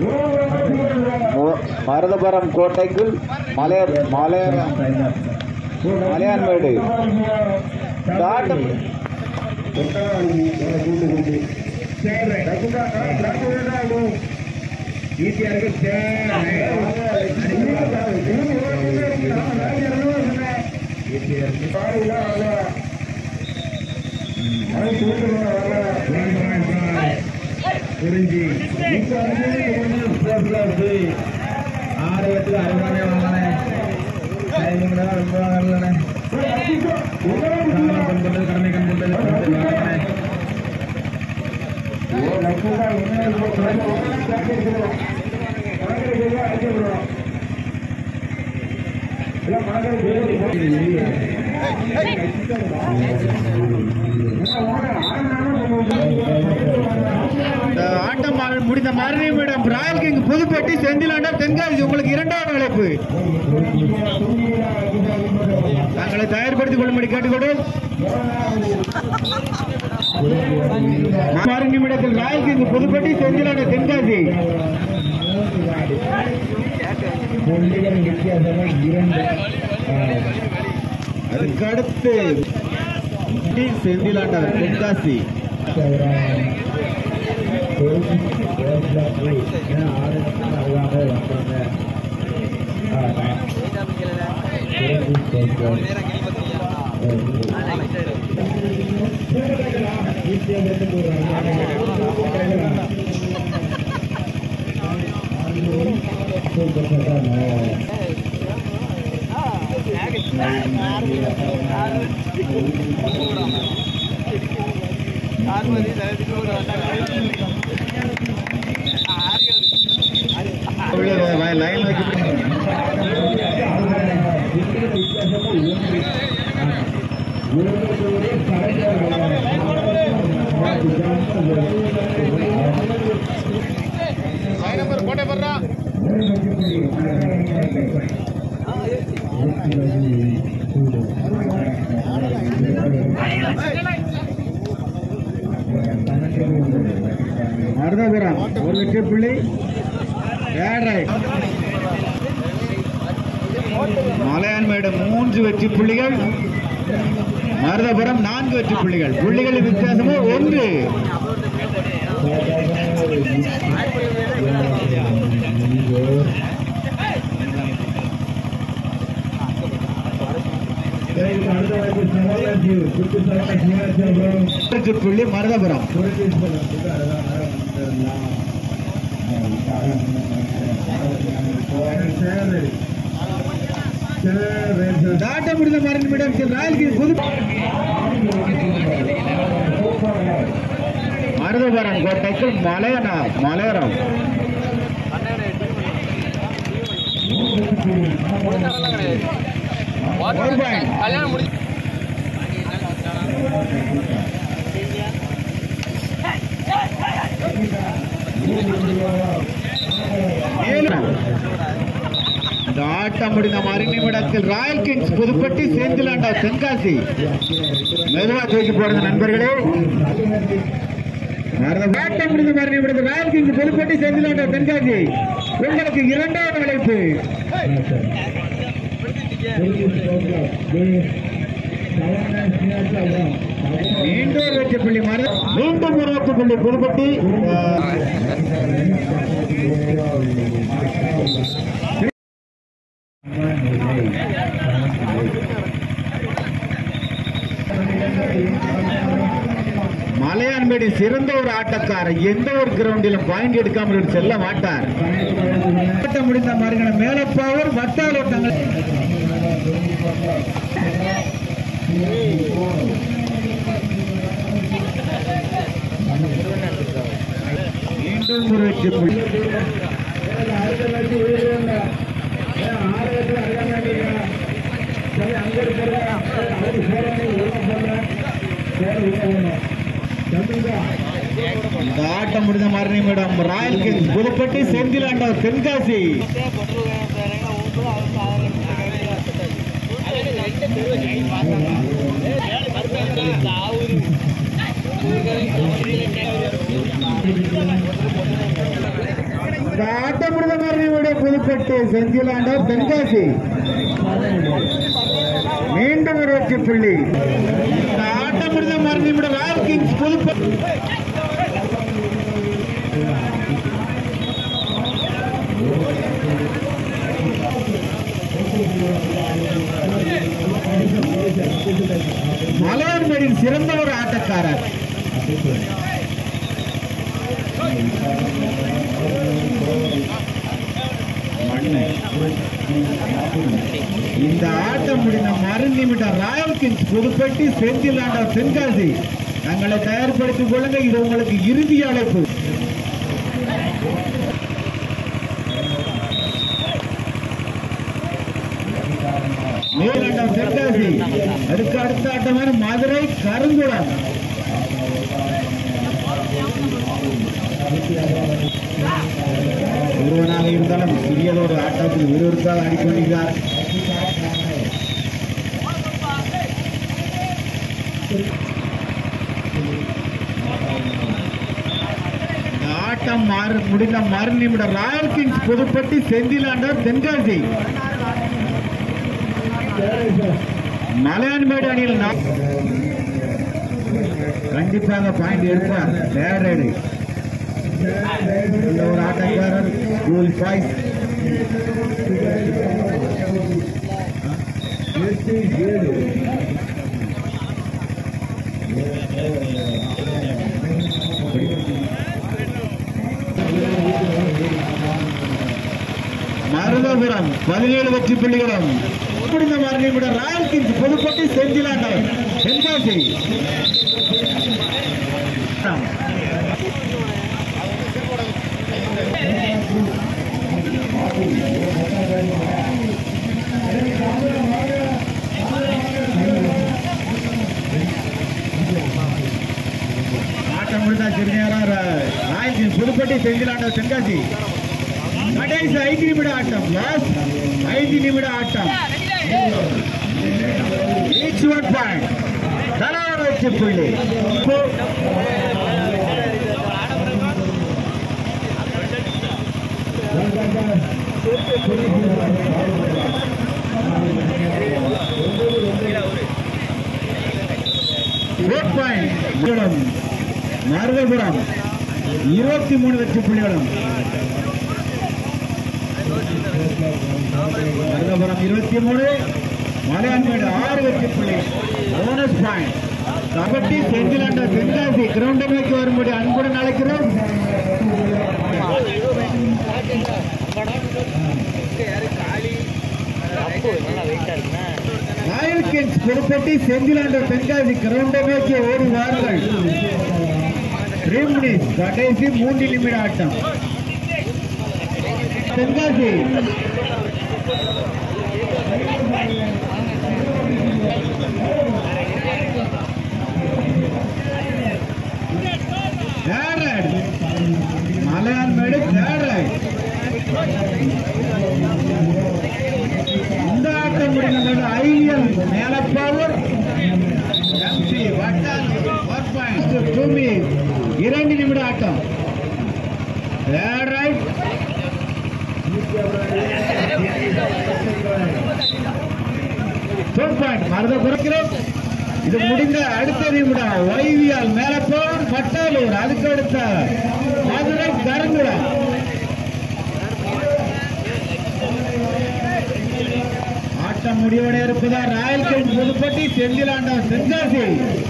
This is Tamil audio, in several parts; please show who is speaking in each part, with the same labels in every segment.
Speaker 1: மு- மருதபுரம் கோட்டைக்குள் மலையர் மலையரம் மலையான்மேடு தாட்டம்
Speaker 2: குறிஞ்சி ஆரோக்கியத்துக்கு அருமையான வாங்கண்ணே டைமிங் தான் ரொம்ப நல்லண்ணே கண் போட்டது கடமை கண் போட்டது வாங்கண்ணே
Speaker 1: இந்த ஆட்டம் மா- முடிந்த மறுநிமிடம் ராயல் கிங் புதுப்பட்டி செந்திலாண்டர் தென்காசி உங்களுக்கு இரண்டாவது அழைப்பு தங்களை தயார்படுத்திக் கொள்ளும்படி கேட்டுக்கொண்டு மறு நிமிடத்தில் ராயல் கிங் புதுப்பட்டி செந்திலாண்டர் தென்காசி
Speaker 2: புள்ளிகள் வித்தியாசமாக இரண்டு
Speaker 1: அதுக்கு அடுத்து செந்திலாண்டர் தென்காசி லைன் வைக்க மருதபுரம் ஒரு வெற்றி புள்ளி ஏழரை மலையான்மேடு மூன்று வெற்றி புள்ளிகள் மருதபுரம் நான்கு வெற்றி புள்ளிகள் புள்ளிகளின் வித்தியாசமோ ஒன்று வெற்றி புள்ளி மருதபுரம் தாட்ட முடிந்த மரணிமிடம் ராயல் கிங் புது மருதபுரம் கோட்டைக்கு மலையனா மலையரம் ஒரு point.
Speaker 3: கல்யாணம் முடிஞ்சு
Speaker 1: ஏழு. இந்த ஆட்டம் முடிந்த மறு நிமிடத்தில் ராயல் கிங்ஸ் புதுப்பட்டி சேந்திலாண்டா தென்காசி மெதுவா தூக்கி போடுங்க நண்பர்களே மறந்த- ஆட்டம் முடிந்த மறு நிமிடத்தில் ராயல் கிங்ஸ் புதுப்பட்டி சேந்திலாண்டா தென்காசி உங்களுக்கு இரண்டாவது அழைப்பு மீண்டும் ஒரு வெற்றி புள்ளி மறு மீண்டும் ஒரு வெற்றி புள்ளி புதுப்பட்டி அஹ், மலையான்பேடி சிறந்த ஒரு ஆட்டக்காரர் எந்த ஒரு கிரவுண்டிலும் பாயிண்ட் எடுக்காமல் இவர் செல்ல மாட்டார் ஆட்டம் முடிந்த மறுகணம் மேலப்பாவர் வட்டால் ஓட்டங்கள் மீண்டும் ஒரு வெற்றி புள்ளி இந்த ஆட்டம் முடிந்த மறு நிமிடம் ராயல் கிங்ஸ் புதுப்பட்டி செந்திலாண்டவர் தென்காசி இந்த ஆட்டமிருத மரணியுடைய புதுப்பட்டு செஞ்சிலாண்ட தென்காசி மீண்டும் ஒரு வெற்றி புள்ளி இந்த ஆட்டமிருத மரணியுடைய ராயல் கிங்ஸ் புதுப்பட்டு மலையாண்மேடின் சிறந்த ஒரு ஆட்டக்காரர் மண்ணு. இந்த ஆட்டம் முடிந்த மறு நிமிடம் ராயல் கிங்ஸ் புதுப்பட்டி செந்தில் ஆண்டவர் தென்காசி தங்களை தயார்படுத்திக் கொள்ளுங்க இது உங்களுக்கு இறுதி அழைப்பு மேலாண்டம் தென்காசி அதுக்கு அடுத்த ஆட்டமான மதுரை கருங்குளம் ஒருவனாக இருந்தாலும் சிறியதொரு ஆட்டத்தில் விறுவிறுப்பாக ஆடிக்கொண்டிருக்கிறார் இந்த ஆட்டம் மாறு முடிந்த மறு நிமிடம் ராயல் கிங்ஸ் புதுப்பட்டி செந்திலாண்டர் தென்காசி மலையாண்மேடு அணியில் நா- கண்டிப்பாக பாயிண்ட் எடுப்பார் தேர்ட் நல்ல ஒரு ஆட்டக்காரர் ஸ்கூல் பாய்ஸ் மருதபுரம் பதினேழு வெற்றி புள்ளிகளும் முடிந்த மரணிவிட ராயல் கிங்ஸ் புதுப்பட்டி செஞ்சிலாண்டவர் தென்காசி ஆட்டம் முடிந்தா சிறுநேரம் ராயல் கிங்ஸ் புதுப்பட்டி செஞ்சிலாண்டவர் தென்காசி கடைசி ஐந்து நிமிட ஆட்டம் லாஸ்ட் ஐந்து நிமிட ஆட்டம் ஈச் ஒன் பாயிண்ட் தலான வெற்றி புள்ளி ஃபோர் பாயிண்ட் மருதபுரம் இருபத்தி மூணு வெற்றி புள்ளிகளும் மருதபுரம் இருபத்தி மூணு மலையாண்மேடு ஆறு வெற்றி புள்ளி போனஸ் பாயிண்ட் கபடி செந்திலாண்ட தென்காசி கிரவுண்டை நோக்கி வரும்படி அன்புடன் அழைக்கிறோம் ராயல் கிங்ஸ் புதுப்பட்டி செந்திலாண்ட தென்காசி கிரவுண்டை நோக்கி ஓடி வாருங்கள் த்ரீ மினிட்ஸ் கடைசி மூன்று நிமிட ஆட்டம் Tenkasi third Malaiyanmedu third இந்த ஆட்டம் முடிந்த ஐவியல் மேலப்பாவூர் எம்சி வட்டால் ஃபோர் பாயிண்ட் டூ மினிட்ஸ் இரண்டு நிமிட ஆட்டம் தேர்ட் ரைட் ஃபோர் பாயிண்ட் மருத குறைக்கிறோம் இது முடிந்த அடுத்த நிமிடம் ஒய்வியால் மேலப்போர் பட்டாலூர் அதுக்கு அடுத்த மதுரை கருங்குளம் ஆட்டம் முடிவடைய இருப்பதா ராயல் கிங்ஸ் புதுப்பட்டி செந்திலாண்டம் தென்காசி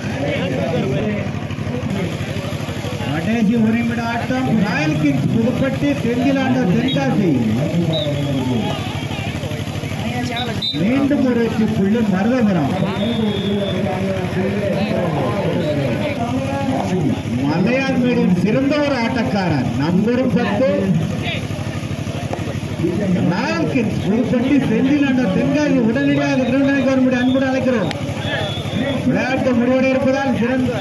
Speaker 1: கடைசி ஒரு நிமிட ஆட்டம் ராயல் கிங்ஸ் புதுப்பட்டி செந்திலாண்டம் தென்காசி மீண்டும் ஒரு வெற்றி புள்ளி மருதபுரம் மலையாள் மீடியம் சிறந்த ஒரு ஆட்டக்காரர் நம்பரும் பத்து ராயல் கிங்ஸ் புதுப்பட்டி செந்திலாண்ட தென்காசி உடனடியாக கிரௌண்ட் கவர்மெண்ட் அன்புடன் அழைக்கிறோம் விளையாட்டு முடிவடைய இருப்பதால் சிறந்த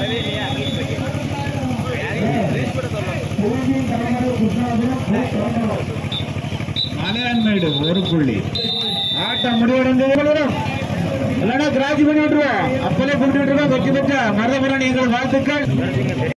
Speaker 1: மலையாண்மேடு ஒரு புள்ளி ஆட்டம் முடிவடைந்தது இல்லைன்னா கிராஜ் பண்ணி விட்டுருவோம் அப்பலே கொண்டு விட்டுருவோம் வெற்றி பெற்ற மருதபுரம் எங்கள் வாழ்த்துக்கள்